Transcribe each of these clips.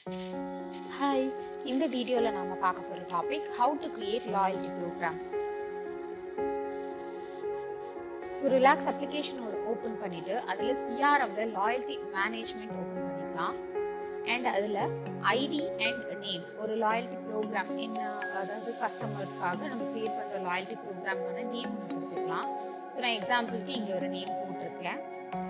Hi இந்த வீடியோவில் நாம பார்க்க போகிற topic how to create loyalty program so relax application ஒரு ஓப்பன் பண்ணிட்டு அதில் சிஆர்எம்ல லாயல்ட்டி மேனேஜ்மெண்ட் ஓப்பன் பண்ணிக்கலாம் அண்ட் அதில் ஐடி அண்ட் நேம் ஒரு லாயல்ட்டி ப்ரோக்ராம் என்ன அதாவது கஸ்டமர்ஸ்க்காக நம்ம கிரியேட் பண்ணுற லாயல்ட்டி ப்ரோக்ராம்க்கான நேம் கொடுத்துக்கலாம் ஸோ நான் எக்ஸாம்பிளுக்கு இங்கே ஒரு நேம் போட்டிருக்கேன்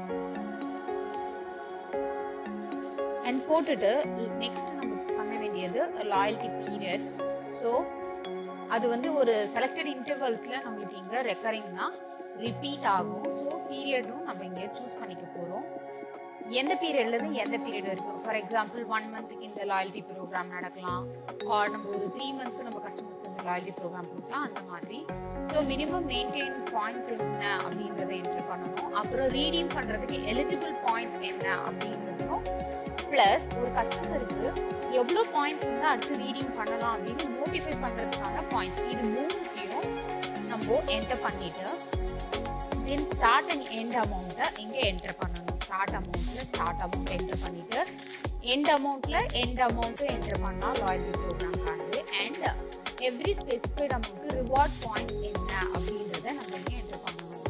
அண்ட் போட்டுட்டு நெக்ஸ்ட் நம்ம பண்ண வேண்டியது லாயல்ட்டி பீரியட்ஸ் ஸோ அது வந்து ஒரு செலக்டட் இன்டர்வல்ஸில் நம்மளுக்கு இங்கே ரெக்கரிங்னா ரிப்பீட் ஆகும் ஸோ பீரியடும் நம்ம இங்கே சூஸ் பண்ணிக்க போகிறோம் எந்த பீரியட்லேருந்து எந்த பீரியட் வரைக்கும் ஃபார் எக்ஸாம்பிள் ஒன் மந்த்துக்கு இந்த லாயல்ட்டி ப்ரோக்ராம் நடக்கலாம் ஆர் நம்ம ஒரு த்ரீ மந்த்ஸ்க்கு நம்ம கஸ்டமர்ஸ்க்கு இந்த லாயல்ட்டி ப்ரோக்ராம் கொடுக்கலாம் அந்த மாதிரி ஸோ மினிமம் மெயின்டைன் பாயிண்ட்ஸ் என்ன அப்படின்றத என்ட்ரி பண்ணணும் அப்புறம் ரீடீம் பண்ணுறதுக்கு எலிஜிபிள் பாயிண்ட்ஸ் என்ன அப்படின்றதையும் ப்ளஸ் ஒரு கஸ்டமருக்கு எவ்வளோ பாயிண்ட்ஸ் வந்து அடுத்து ரீடிங் பண்ணலாம் அப்படின்னு நோட்டிஃபை பண்ணுறதுக்கான பாயிண்ட்ஸ் இது மூணுத்தையும் நம்ம என்டர் பண்ணிட்டு தென் ஸ்டார்ட் அண்ட் எண்ட் அமௌண்ட்டை இங்கே என்டர் பண்ணணும் ஸ்டார்ட் அமௌண்ட்டில் ஸ்டார்ட் அமௌண்ட் என்டர் பண்ணிட்டு எண்ட் அமௌண்ட்டில் எண்ட் அமௌண்ட்டும் என்டர் பண்ணால் லாயல்ட்டி ப்ரோக்ராம்கானது and every specified amount reward points என்ன அப்படின்றத நம்ம இங்கே என்டர் பண்ணணும்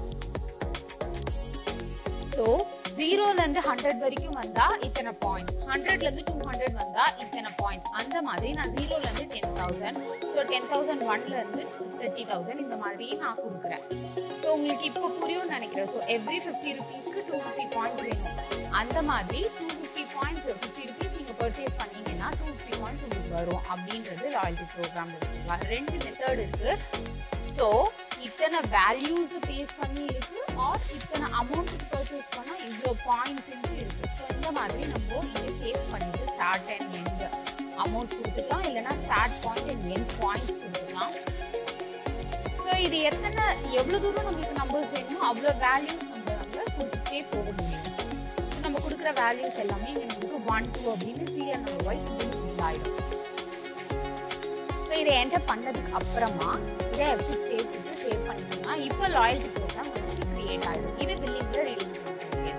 ஸோ ஜீரோலேருந்து ஹண்ட்ரட் வரைக்கும் வந்தா இத்தனை பாயிண்ட்ஸ் ஹண்ட்ரட்லேருந்து டூ ஹண்ட்ரட் வந்தா இத்தனை பாயிண்ட்ஸ் அந்த மாதிரி நான் ஜீரோலேருந்து ten thousand so ten thousand ஒன்லேருந்து தேர்ட்டி தௌசண்ட் இந்த மாதிரி நான் கொடுக்குறேன் ஸோ உங்களுக்கு இப்போ புரியும்னு நினைக்கிறேன் ஸோ எவ்ரி ஃபிஃப்டி ருபீஸ்க்கு டூ ஃபிஃப்டி பாயிண்ட்ஸ் வேணும் அந்த மாதிரி two fifty points fifty rupees நீங்கள் பர்ச்சேஸ் பண்ணீங்கன்னா டூ ஃபிஃப்டி பாயிண்ட்ஸ் உங்களுக்கு வரும் அப்படின்றது லாயல்ட்டி ப்ரோக்ராமில் வச்சுக்கலாம் ரெண்டு மெத்தட் இருக்கு ஸோ இத்தனை வேல்யூஸ் பேஸ் பண்ணி இருக்கு ஆர் இத்தனை அமௌண்ட்டுக்கு பர்ச்சேஸ் பண்ணால் இவ்வளோ பாயிண்ட்ஸ் இருக்கு ஸோ இந்த மாதிரி நம்ம இங்கே சேவ் பண்ணிட்டு ஸ்டார்ட் அண்ட் எண்ட் அமௌண்ட் கொடுத்துக்கலாம் இல்லைனா start point and end points கொடுத்துக்கலாம் ஸோ இது எத்தனை எவ்வளோ தூரம் நம்மளுக்கு நம்பர்ஸ் வேணுமோ அவ்வளோ வேல்யூஸ் நம்ம வந்து கொடுத்துட்டே போக முடியும் ஸோ நம்ம கொடுக்குற வேல்யூஸ் எல்லாமே இங்கே நமக்கு ஒன் டூ அப்படின்னு சீரியல் நம்பர் வைஸ் ஃபில் ஆகிடும் ஸோ இதை என்டர் பண்ணதுக்கு அப்புறமா இதை எஃப் சிக்ஸ் சேவ் கொடுத்து சேவ் பண்ணிட்டோம்னா இப்போ லாயல்ட்டி ப்ரோக்ராம் உங்களுக்கு கிரியேட் ஆகிடும் இது பில்லிங்கில் ரீடிங் பண்ணுறது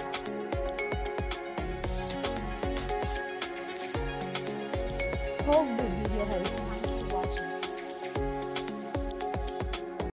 Hope this video helps.